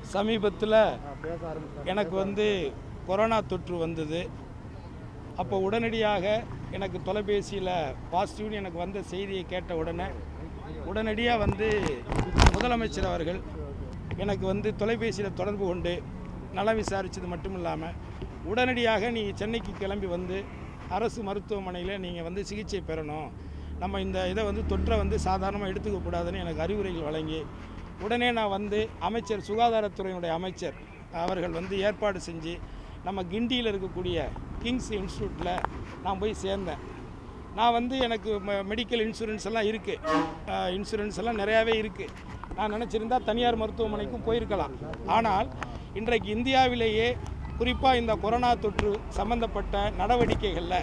சமீபத்தில் எனக்கு வந்து கொரோனா தொற்று வந்தது அப்போ உடனடியாக எனக்கு தொலைபேசியில் பாசிட்டிவ்னு எனக்கு வந்த செய்தியை கேட்ட உடனே உடனடியாக வந்து முதலமைச்சர் அவர்கள் எனக்கு வந்து தொலைபேசியில் தொடர்பு கொண்டு நலம் விசாரித்தது மட்டும் இல்லாமல் உடனடியாக நீ சென்னைக்கு கிளம்பி வந்து அரசு மருத்துவமனையில் நீங்கள் வந்து சிகிச்சை பெறணும் நம்ம இந்த இதை வந்து தொற்றை வந்து சாதாரணமாக எடுத்துக்க கூடாதுன்னு எனக்கு அறிவுரைகள் வழங்கி உடனே நான் வந்து அமைச்சர் சுகாதாரத்துறையினுடைய அமைச்சர் அவர்கள் வந்து ஏற்பாடு செஞ்சு நம்ம கிண்டியில் இருக்கக்கூடிய கிங்ஸ் இன்ஸ்டியூட்டில் நான் போய் சேர்ந்தேன் நான் வந்து எனக்கு ம- மெடிக்கல் இன்சூரன்ஸ் எல்லாம் இருக்குது இன்சூரன்ஸ் எல்லாம் நிறையாவே இருக்குது நான் நினச்சிருந்தா தனியார் மருத்துவமனைக்கும் போயிருக்கலாம் ஆனால் இன்றைக்கு இந்தியாவிலேயே குறிப்பாக இந்த கொரோனா தொற்று சம்பந்தப்பட்ட நடவடிக்கைகளில்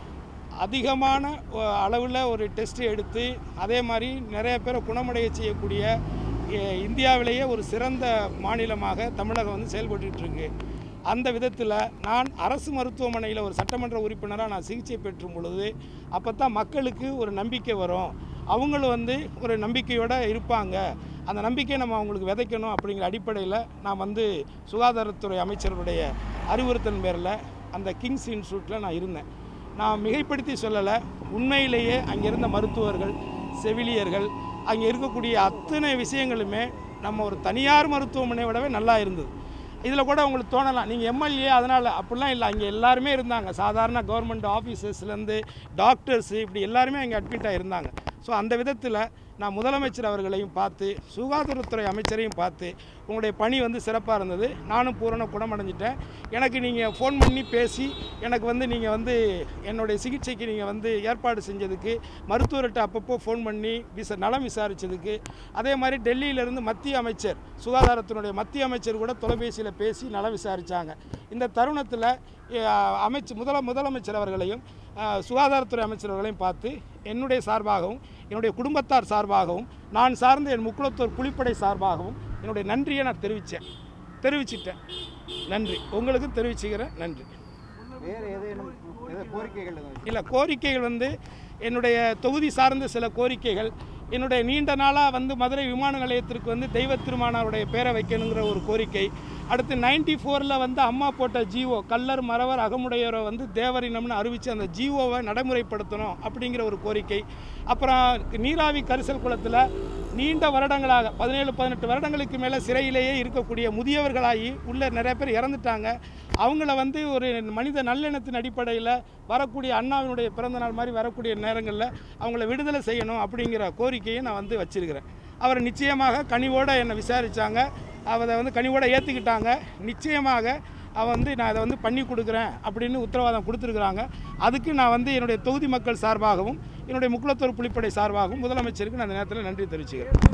அதிகமான அளவில் ஒரு டெஸ்ட் எடுத்து அதே மாதிரி நிறைய பேரை குணமடைய செய்யக்கூடிய எ- இந்தியாவிலேயே ஒரு சிறந்த மாநிலமாக தமிழகம் வந்து செயல்பட்டுட்டு இருக்கு அந்த விதத்தில் நான் அரசு மருத்துவமனையில் ஒரு சட்டமன்ற உறுப்பினராக நான் சிகிச்சை பெற்றும் பொழுது அப்போ தான் மக்களுக்கு ஒரு நம்பிக்கை வரும் அவங்களும் வந்து ஒரு நம்பிக்கையோடு இருப்பாங்க அந்த நம்பிக்கையை நம்ம அவங்களுக்கு விதைக்கணும் அப்படிங்கிற அடிப்படையில் நான் வந்து சுகாதாரத்துறை அமைச்சருடைய அறிவுறுத்தல் பேரில் அந்த கிங்ஸ் இன்ஸ்டியூட்டில் நான் இருந்தேன் நான் மிகைப்படுத்தி சொல்லலை உண்மையிலேயே அங்கே இருந்த மருத்துவர்கள் செவிலியர்கள் அங்கே இருக்கக்கூடிய அத்தனை விஷயங்களுமே நம்ம ஒரு தனியார் மருத்துவமனையை விடவே நல்லா இருந்தது இதில் கூட உங்களுக்கு தோணலாம் நீங்கள் எம்எல்ஏ அதனால் அப்படிலாம் இல்லை அங்கே எல்லாருமே இருந்தாங்க சாதாரண கவர்மெண்ட் ஆஃபீஸர்ஸ்லேருந்து டாக்டர்ஸு இப்படி எல்லாருமே அங்கே அட்மிட்டாக இருந்தாங்க ஸோ அந்த விதத்தில் நான் முதலமைச்சர் அவர்களையும் பார்த்து சுகாதாரத்துறை அமைச்சரையும் பார்த்து உங்களுடைய பணி வந்து சிறப்பாக இருந்தது நானும் பூரண குணமடைஞ்சிட்டேன் எனக்கு நீங்கள் ஃபோன் பண்ணி பேசி எனக்கு வந்து நீங்கள் வந்து என்னுடைய சிகிச்சைக்கு நீங்கள் வந்து ஏற்பாடு செஞ்சதுக்கு மருத்துவர்கிட்ட அப்பப்போ ஃபோன் பண்ணி விச நலம் விசாரித்ததுக்கு அதே மாதிரி டெல்லியிலேருந்து மத்திய அமைச்சர் சுகாதாரத்தினுடைய மத்திய அமைச்சர் கூட தொலைபேசியில் பேசி நலம் விசாரித்தாங்க இந்த தருணத்தில் அமைச்சு முதல முதலமைச்சர் அவர்களையும் அஹ், சுகாதாரத்துறை அமைச்சர் அவர்களையும் பார்த்து என்னுடைய சார்பாகவும் என்னுடைய குடும்பத்தார் சார்பாகவும் நான் சார்ந்த என் முக்குளத்தூர் புலிப்படை சார்பாகவும் என்னுடைய நன்றியை நான் தெரிவித்தேன் தெரிவிச்சிட்டேன் நன்றி உங்களுக்கும் தெரிவிச்சுக்கிறேன் நன்றி வேறு ஏதேனும் ஏதோ கோரிக்கைகள் எதுவும் இல்லை கோரிக்கைகள் வந்து என்னுடைய தொகுதி சார்ந்த சில கோரிக்கைகள் என்னுடைய நீண்ட நாளாக வந்து மதுரை விமான நிலையத்திற்கு வந்து தெய்வ திருமானாருடைய பேரை வைக்கணுங்கிற ஒரு கோரிக்கை அடுத்து நைன்டி ஃபோரில் வந்து அம்மா போட்ட ஜிஓ கல்லர் மறவர் அகமுடையரை வந்து தேவரினம்னு அறிவித்து அந்த ஜிஓவை நடைமுறைப்படுத்தணும் அப்படிங்கிற ஒரு கோரிக்கை அப்புறம் நீராவி கரிசல் குளத்தில் நீண்ட வருடங்களாக பதினேழு பதினெட்டு வருடங்களுக்கு மேலே சிறையிலேயே இருக்கக்கூடிய முதியவர்களாகி உள்ள நிறைய பேர் இறந்துட்டாங்க அவங்கள வந்து ஒரு மனித நல்லெண்ணத்தின் அடிப்படையில் வரக்கூடிய அண்ணாவினுடைய பிறந்த நாள் மாதிரி வரக்கூடிய நேரங்களில் அவங்கள விடுதலை செய்யணும் அப்படிங்கிற கோரிக்கையை நான் வந்து வச்சிருக்கிறேன் அவர் நிச்சயமாக கனிவோடு என்னை விசாரித்தாங்க அதை வந்து கனிவோட ஏற்றுக்கிட்டாங்க நிச்சயமாக அவன் வந்து நான் அதை வந்து பண்ணி கொடுக்குறேன் அப்படின்னு உத்தரவாதம் கொடுத்துருக்குறாங்க அதுக்கு நான் வந்து என்னுடைய தொகுதி மக்கள் சார்பாகவும் என்னுடைய முக்குளத்தூர் புலிப்படை சார்பாகவும் முதலமைச்சருக்கு நான் அந்த நேரத்தில் நன்றி தெரிவிச்சுக்கிறேன்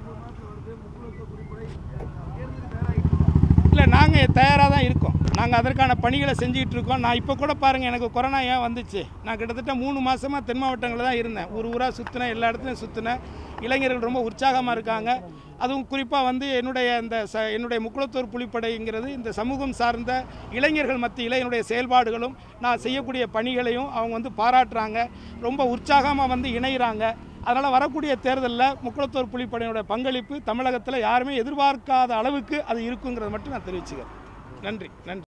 இல்லை நாங்கள் தயாராக தான் இருக்கோம் நாங்கள் அதற்கான பணிகளை செஞ்சுக்கிட்டு இருக்கோம் நான் இப்போ கூட பாருங்கள் எனக்கு கொரோனா ஏன் வந்துச்சு நான் கிட்டத்தட்ட மூணு மாதமாக தென் மாவட்டங்களில் தான் இருந்தேன் ஊர் ஊராக சுற்றினேன் எல்லா இடத்துலையும் சுற்றினேன் இளைஞர்கள் ரொம்ப உற்சாகமாக இருக்காங்க அதுவும் குறிப்பாக வந்து என்னுடைய இந்த ச என்னுடைய முக்குளத்தூர் புலிப்படைங்கிறது இந்த சமூகம் சார்ந்த இளைஞர்கள் மத்தியில் என்னுடைய செயல்பாடுகளும் நான் செய்யக்கூடிய பணிகளையும் அவங்க வந்து பாராட்டுறாங்க ரொம்ப உற்சாகமாக வந்து இணைகிறாங்க அதனால் வரக்கூடிய தேர்தலில் முக்குளத்தூர் புலிப்படையினுடைய பங்களிப்பு தமிழகத்தில் யாருமே எதிர்பார்க்காத அளவுக்கு அது இருக்குங்கிறத மட்டும் நான் தெரிவிச்சுக்கிறேன் நன்றி நன்றி